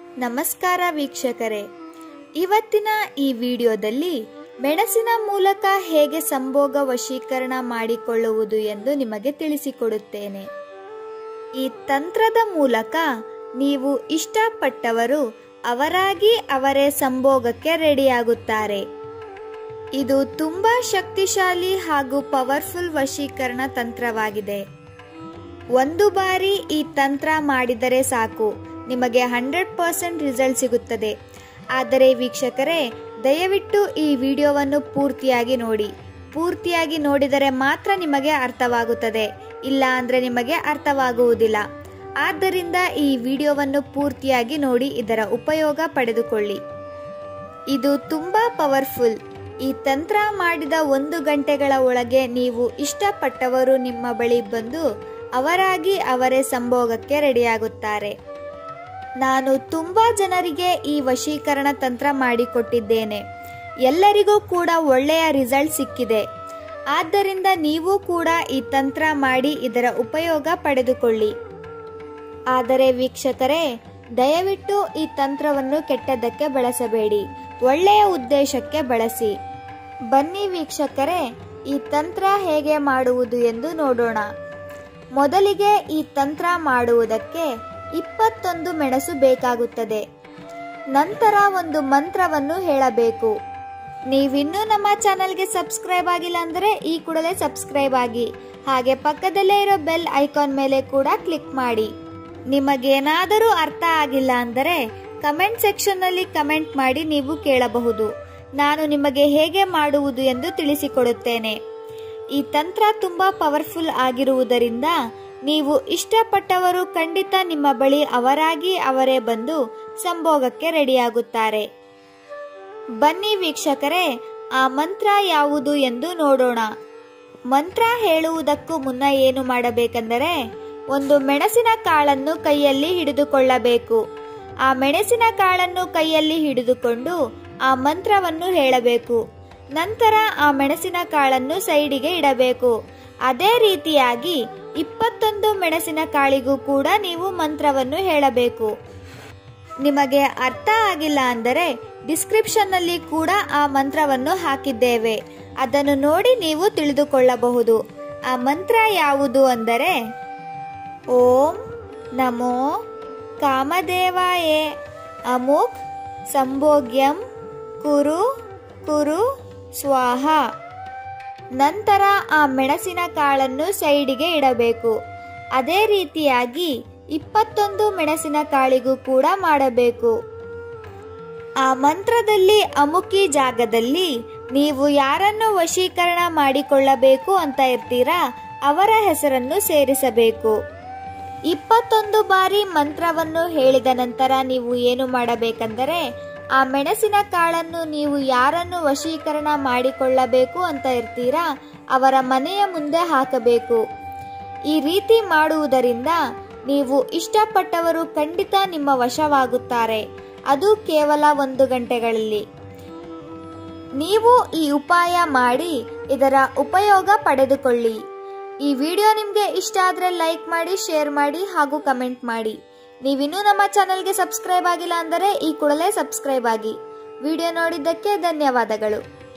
ನಮಸ್ಕಾರ ವೀಕ್ಷಕರೇ ಇವತ್ತಿನ ಈ ವಿಡಿಯೋದಲ್ಲಿ ಮೆಣಸಿನ ಮೂಲಕ ಹೇಗೆ ಸಂಭೋಗ ವಶೀಕರಣ ಮಾಡಿಕೊಳ್ಳುವುದು ಎಂದು ನಿಮಗೆ ತಿಳಿಸಿಕೊಡುತ್ತೇನೆ ಈ ತಂತ್ರದ ಮೂಲಕ ನೀವು ಇಷ್ಟಪಟ್ಟವರು ಅವರಾಗಿ ಅವರೇ ಸಂಭೋಗಕ್ಕೆ ರೆಡಿಯಾಗುತ್ತಾರೆ ಇದು ತುಂಬಾ ಶಕ್ತಿಶಾಲಿ ಹಾಗೂ ಪವರ್ಫುಲ್ ವಶೀಕರಣ ತಂತ್ರವಾಗಿದೆ ಒಂದು ಬಾರಿ ಈ ತಂತ್ರ ಮಾಡಿದರೆ ಸಾಕು ನಿಮಗೆ ಹಂಡ್ರೆಡ್ ಪರ್ಸೆಂಟ್ ರಿಸಲ್ಟ್ ಸಿಗುತ್ತದೆ ಆದರೆ ವೀಕ್ಷಕರೇ ದಯವಿಟ್ಟು ಈ ವಿಡಿಯೋವನ್ನು ಪೂರ್ತಿಯಾಗಿ ನೋಡಿ ಪೂರ್ತಿಯಾಗಿ ನೋಡಿದರೆ ಮಾತ್ರ ನಿಮಗೆ ಅರ್ಥವಾಗುತ್ತದೆ ಇಲ್ಲ ಅಂದರೆ ನಿಮಗೆ ಅರ್ಥವಾಗುವುದಿಲ್ಲ ಆದ್ದರಿಂದ ಈ ವಿಡಿಯೋವನ್ನು ಪೂರ್ತಿಯಾಗಿ ನೋಡಿ ಇದರ ಉಪಯೋಗ ಪಡೆದುಕೊಳ್ಳಿ ಇದು ತುಂಬಾ ಪವರ್ಫುಲ್ ಈ ತಂತ್ರ ಮಾಡಿದ ಒಂದು ಗಂಟೆಗಳ ಒಳಗೆ ನೀವು ಇಷ್ಟಪಟ್ಟವರು ನಿಮ್ಮ ಬಳಿ ಬಂದು ಅವರಾಗಿ ಅವರೇ ಸಂಭೋಗಕ್ಕೆ ರೆಡಿಯಾಗುತ್ತಾರೆ ನಾನು ತುಂಬಾ ಜನರಿಗೆ ಈ ವಶೀಕರಣ ತಂತ್ರ ಮಾಡಿಕೊಟ್ಟಿದ್ದೇನೆ ಎಲ್ಲರಿಗೂ ಕೂಡ ಒಳ್ಳೆಯ ರಿಸಲ್ಟ್ ಸಿಕ್ಕಿದೆ ಆದ್ದರಿಂದ ನೀವು ಕೂಡ ಈ ತಂತ್ರ ಮಾಡಿ ಇದರ ಉಪಯೋಗ ಪಡೆದುಕೊಳ್ಳಿ ಆದರೆ ವೀಕ್ಷಕರೇ ದಯವಿಟ್ಟು ಈ ತಂತ್ರವನ್ನು ಕೆಟ್ಟದ್ದಕ್ಕೆ ಬಳಸಬೇಡಿ ಒಳ್ಳೆಯ ಉದ್ದೇಶಕ್ಕೆ ಬಳಸಿ ಬನ್ನಿ ವೀಕ್ಷಕರೇ ಈ ತಂತ್ರ ಹೇಗೆ ಮಾಡುವುದು ಎಂದು ನೋಡೋಣ ಮೊದಲಿಗೆ ಈ ತಂತ್ರ ಮಾಡುವುದಕ್ಕೆ ಇಪ್ಪತ್ತೊಂದು ಮೆಣಸು ಬೇಕಾಗುತ್ತದೆ ನಂತರ ಒಂದು ಮಂತ್ರವನ್ನು ಹೇಳಬೇಕು ನೀವಿನ್ನೂ ನಮ್ಮ ಚಾನಲ್ಗೆ ಸಬ್ಸ್ಕ್ರೈಬ್ ಆಗಿಲ್ಲ ಅಂದರೆ ಈ ಕೂಡಲೇ ಸಬ್ಸ್ಕ್ರೈಬ್ ಆಗಿ ಹಾಗೆ ಪಕ್ಕದಲ್ಲೇ ಇರೋ ಬೆಲ್ ಐಕಾನ್ ಮೇಲೆ ಕೂಡ ಕ್ಲಿಕ್ ಮಾಡಿ ನಿಮಗೇನಾದರೂ ಅರ್ಥ ಆಗಿಲ್ಲ ಅಂದರೆ ಕಮೆಂಟ್ ಸೆಕ್ಷನ್ನಲ್ಲಿ ಕಮೆಂಟ್ ಮಾಡಿ ನೀವು ಕೇಳಬಹುದು ನಾನು ನಿಮಗೆ ಹೇಗೆ ಮಾಡುವುದು ಎಂದು ತಿಳಿಸಿಕೊಡುತ್ತೇನೆ ಈ ತಂತ್ರ ತುಂಬಾ ಪವರ್ಫುಲ್ ಆಗಿರುವುದರಿಂದ ನೀವು ಇಷ್ಟಪಟ್ಟವರು ಖಂಡಿತ ನಿಮ್ಮ ಬಳಿ ಅವರಾಗಿ ಅವರೇ ಬಂದು ಸಂಭೋಗಕ್ಕೆ ರೆಡಿಯಾಗುತ್ತಾರೆ ಬನ್ನಿ ವೀಕ್ಷಕರೇ ಆ ಮಂತ್ರ ಯಾವುದು ಎಂದು ನೋಡೋಣ ಮಂತ್ರ ಹೇಳುವುದಕ್ಕೂ ಮುನ್ನ ಏನು ಮಾಡಬೇಕೆಂದರೆ ಒಂದು ಮೆಣಸಿನ ಕಾಳನ್ನು ಕೈಯಲ್ಲಿ ಹಿಡಿದುಕೊಳ್ಳಬೇಕು ಆ ಮೆಣಸಿನ ಕಾಳನ್ನು ಕೈಯಲ್ಲಿ ಹಿಡಿದುಕೊಂಡು ಆ ಮಂತ್ರವನ್ನು ಹೇಳಬೇಕು ನಂತರ ಆ ಮೆಣಸಿನ ಕಾಳನ್ನು ಸೈಡಿಗೆ ಇಡಬೇಕು ಅದೇ ರೀತಿಯಾಗಿ ಇಪ್ಪತ್ತೊಂದು ಮೆಣಸಿನ ಕಾಳಿಗೂ ಕೂಡ ನೀವು ಮಂತ್ರವನ್ನು ಹೇಳಬೇಕು ನಿಮಗೆ ಅರ್ಥ ಆಗಿಲ್ಲ ಅಂದರೆ ಡಿಸ್ಕ್ರಿಪ್ಷನ್ನಲ್ಲಿ ಕೂಡ ಆ ಮಂತ್ರವನ್ನು ಹಾಕಿದ್ದೇವೆ ಅದನ್ನು ನೋಡಿ ನೀವು ತಿಳಿದುಕೊಳ್ಳಬಹುದು ಆ ಮಂತ್ರ ಯಾವುದು ಅಂದರೆ ಓಂ ನಮೋ ಕಾಮದೇವಾಯೇ ಅಮುಕ್ ಸಂಭೋಗ್ಯಂ ಕುರು ಕುರು ಸ್ವಾಹ ನಂತರ ಆ ಮೆಣಸಿನ ಕಾಳನ್ನು ಸೈಡಿಗೆ ಇಡಬೇಕು ಅದೇ ರೀತಿಯಾಗಿ ಇಪ್ಪತ್ತೊಂದು ಮೆಣಸಿನ ಕಾಳಿಗೂ ಕೂಡ ಮಾಡಬೇಕು ಆ ಮಂತ್ರದಲ್ಲಿ ಅಮುಕಿ ಜಾಗದಲ್ಲಿ ನೀವು ಯಾರನ್ನು ವಶೀಕರಣ ಮಾಡಿಕೊಳ್ಳಬೇಕು ಅಂತ ಇರ್ತೀರಾ ಅವರ ಹೆಸರನ್ನು ಸೇರಿಸಬೇಕು ಇಪ್ಪತ್ತೊಂದು ಬಾರಿ ಮಂತ್ರವನ್ನು ಹೇಳಿದ ನಂತರ ನೀವು ಏನು ಮಾಡಬೇಕೆಂದರೆ ಆ ಮೆಣಸಿನ ಕಾಳನ್ನು ನೀವು ಯಾರನ್ನು ವಶೀಕರಣ ಮಾಡಿಕೊಳ್ಳಬೇಕು ಅಂತ ಇರ್ತೀರಾ ಅವರ ಮನೆಯ ಮುಂದೆ ಹಾಕಬೇಕು ಈ ರೀತಿ ಮಾಡುವುದರಿಂದ ನೀವು ಇಷ್ಟಪಟ್ಟವರು ಖಂಡಿತ ನಿಮ್ಮ ವಶವಾಗುತ್ತಾರೆ ಅದು ಕೇವಲ ಒಂದು ಗಂಟೆಗಳಲ್ಲಿ ನೀವು ಈ ಉಪಾಯ ಮಾಡಿ ಇದರ ಉಪಯೋಗ ಪಡೆದುಕೊಳ್ಳಿ ಈ ವಿಡಿಯೋ ನಿಮಗೆ ಇಷ್ಟ ಆದರೆ ಲೈಕ್ ಮಾಡಿ ಶೇರ್ ಮಾಡಿ ಹಾಗೂ ಕಮೆಂಟ್ ಮಾಡಿ ನೀವಿನ್ನೂ ನಮ್ಮ ಚಾನಲ್ಗೆ ಸಬ್ಸ್ಕ್ರೈಬ್ ಆಗಿಲ್ಲ ಅಂದರೆ ಈ ಕೂಡಲೇ ಸಬ್ಸ್ಕ್ರೈಬ್ ಆಗಿ ವಿಡಿಯೋ ನೋಡಿದ್ದಕ್ಕೆ ಧನ್ಯವಾದಗಳು